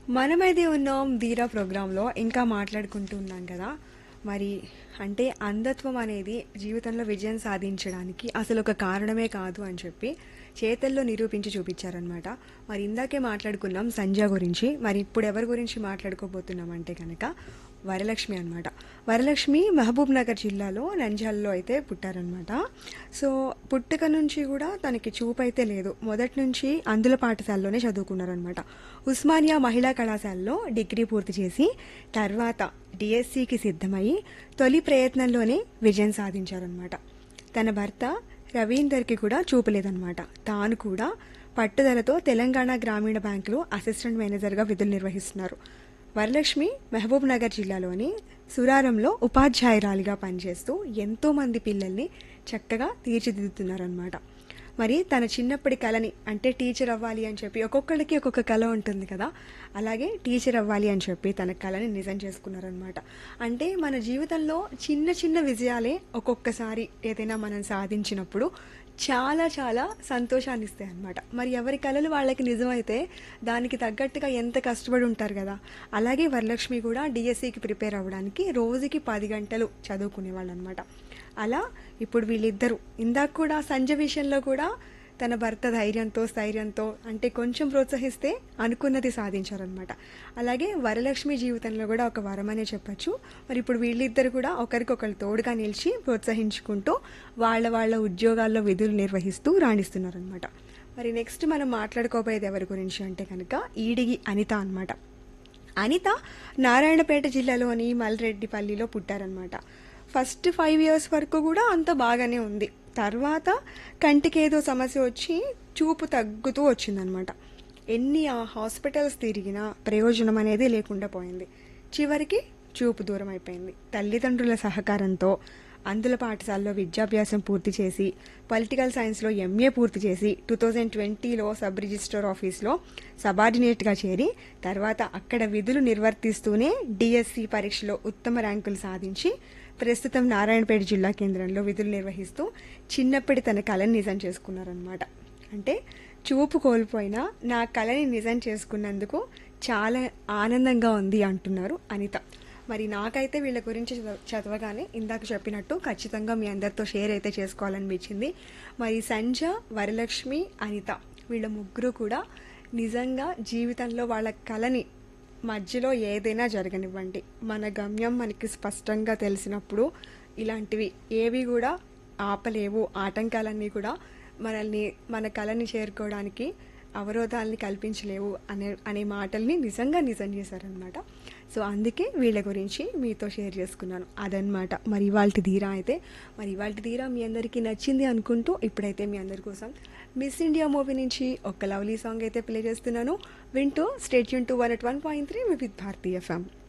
మనమైతే ఉన్నాం ధీరా ప్రోగ్రాంలో ఇంకా మాట్లాడుకుంటూ ఉన్నాం కదా మరి అంటే అంధత్వం అనేది జీవితంలో విజయం సాధించడానికి అసలు ఒక కారణమే కాదు అని చెప్పి చేతల్లో నిరూపించి చూపించారనమాట మరి ఇందాకే మాట్లాడుకున్నాం సంజ గురించి మరి ఇప్పుడు ఎవరి గురించి మాట్లాడుకోబోతున్నాం అంటే కనుక వరలక్ష్మి అనమాట వరలక్ష్మి మహబూబ్ నగర్ జిల్లాలో నంజాల్లో అయితే పుట్టారనమాట సో పుట్టుక నుంచి కూడా తనకి చూపు అయితే లేదు మొదటి నుంచి అందుల పాఠశాలలోనే చదువుకున్నారనమాట ఉస్మానియా మహిళా కళాశాలలో డిగ్రీ పూర్తి చేసి తర్వాత డిఎస్సికి సిద్ధమయ్యి తొలి ప్రయత్నంలోనే విజయం సాధించారనమాట తన భర్త రవీందర్కి కూడా చూపలేదన్నమాట తాను కూడా పట్టుదలతో తెలంగాణ గ్రామీణ బ్యాంకులో అసిస్టెంట్ మేనేజర్గా విధులు నిర్వహిస్తున్నారు వరలక్ష్మి మహబూబ్ నగర్ జిల్లాలోని సురారంలో ఉపాధ్యాయురాలిగా పనిచేస్తూ ఎంతో మంది పిల్లల్ని చక్కగా తీర్చిదిద్దుతున్నారనమాట మరి తన చిన్నప్పటి కళని అంటే టీచర్ అవ్వాలి అని చెప్పి ఒక్కొక్కరికి ఒక్కొక్క కళ ఉంటుంది కదా అలాగే టీచర్ అవ్వాలి అని చెప్పి తన కళని నిజం చేసుకున్నారనమాట అంటే మన జీవితంలో చిన్న చిన్న విజయాలే ఒక్కొక్కసారి ఏదైనా మనం సాధించినప్పుడు చాలా చాలా సంతోషాన్ని ఇస్తాయి అనమాట మరి ఎవరి కళలు వాళ్ళకి నిజమైతే దానికి తగ్గట్టుగా ఎంత కష్టపడి ఉంటారు కదా అలాగే వరలక్ష్మి కూడా డిఎస్సికి ప్రిపేర్ అవ్వడానికి రోజుకి పది గంటలు చదువుకునేవాళ్ళు అనమాట అలా ఇప్పుడు వీళ్ళిద్దరూ ఇందాక కూడా సంజ విషయంలో కూడా తన భర్త ధైర్యంతో స్థైర్యంతో అంటే కొంచెం ప్రోత్సహిస్తే అనుకున్నది సాధించారనమాట అలాగే వరలక్ష్మి జీవితంలో కూడా ఒక వరమనే చెప్పచ్చు మరి ఇప్పుడు వీళ్ళిద్దరు కూడా ఒకరికొకరు తోడుగా నిలిచి ప్రోత్సహించుకుంటూ వాళ్ళ వాళ్ళ ఉద్యోగాల్లో విధులు నిర్వహిస్తూ రాణిస్తున్నారనమాట మరి నెక్స్ట్ మనం మాట్లాడుకోబోయేది ఎవరి గురించి అంటే కనుక ఈడిగి అనిత అనమాట అనిత నారాయణపేట జిల్లాలోని మల్రెడ్డిపల్లిలో పుట్టారనమాట ఫస్ట్ ఫైవ్ ఇయర్స్ వరకు కూడా అంత బాగానే ఉంది తర్వాత కంటికి ఏదో సమస్య వచ్చి చూపు తగ్గుతూ వచ్చిందనమాట ఎన్ని ఆ హాస్పిటల్స్ తిరిగినా ప్రయోజనం అనేది లేకుండా పోయింది చివరికి చూపు దూరం అయిపోయింది తల్లిదండ్రుల సహకారంతో అందుల పాఠశాలలో విద్యాభ్యాసం పూర్తి చేసి పొలిటికల్ సైన్స్లో ఎంఏ పూర్తి చేసి టూ థౌజండ్ ట్వంటీలో సబ్ రిజిస్టర్ ఆఫీస్లో సబార్డినేట్గా చేరి తర్వాత అక్కడ విధులు నిర్వర్తిస్తూనే డిఎస్సి పరీక్షలో ఉత్తమ ర్యాంకులు సాధించి ప్రస్తుతం నారాయణపేట జిల్లా కేంద్రంలో విధులు నిర్వహిస్తూ చిన్నప్పటి తన కళని నిజం చేసుకున్నారనమాట అంటే చూపు కోల్పోయినా నా కళని నిజం చేసుకున్నందుకు చాలా ఆనందంగా ఉంది అంటున్నారు అనిత మరి నాకైతే వీళ్ళ గురించి చదవ- చదవగానే ఇందాక చెప్పినట్టు ఖచ్చితంగా మీ అందరితో షేర్ అయితే చేసుకోవాలనిపించింది మరి సంజ వరలక్ష్మి అనిత వీళ్ళ ముగ్గురు కూడా నిజంగా జీవితంలో వాళ్ళ కళని మధ్యలో ఏదైనా జరగనివ్వండి మన గమ్యం మనకి స్పష్టంగా తెలిసినప్పుడు ఇలాంటివి ఏవి కూడా ఆపలేవు ఆటంకాలన్నీ కూడా మనల్ని మన కళని చేరుకోవడానికి అవరోధాలని కల్పించలేవు అనే అనే మాటల్ని నిజంగా నిజం చేశారనమాట సో అందుకే వీళ్ళ గురించి మీతో షేర్ చేసుకున్నాను అదనమాట మరి ఇవాళ ధీరా అయితే మరి ఇవాళ ధీరా మీ అందరికీ నచ్చింది అనుకుంటూ ఇప్పుడైతే మీ అందరి కోసం మిస్ ఇండియా మూవీ నుంచి ఒక లవ్లీ సాంగ్ అయితే ప్లే చేస్తున్నాను వింటూ స్టేట్ యూన్ two one eight one point three with భారతీయ ఎఫ్ఎం